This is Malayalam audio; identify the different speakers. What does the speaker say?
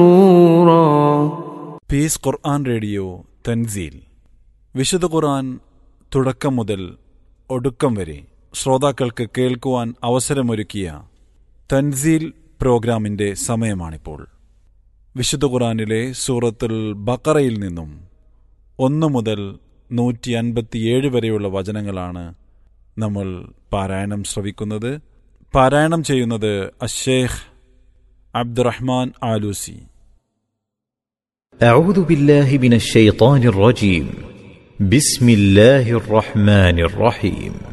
Speaker 1: പീസ് ഖുർആൻ റേഡിയോ തൻസീൽ വിശുദ്ധ ഖുർആൻ തുടക്കം മുതൽ ഒടുക്കം വരെ ശ്രോതാക്കൾക്ക് കേൾക്കുവാൻ അവസരമൊരുക്കിയ തൻസീൽ പ്രോഗ്രാമിന്റെ സമയമാണിപ്പോൾ വിശുദ്ധ ഖുർആനിലെ സൂറത്തുൽ ബക്കറയിൽ നിന്നും ഒന്ന് മുതൽ നൂറ്റി അൻപത്തിയേഴ് വരെയുള്ള വചനങ്ങളാണ് നമ്മൾ പാരായണം ശ്രവിക്കുന്നത് പാരായണം ചെയ്യുന്നത് അഷേഖ് അബ്ദുറഹ്മാൻ ആലൂസി
Speaker 2: أعوذ بالله من الشيطان الرجيم بسم الله الرحمن الرحيم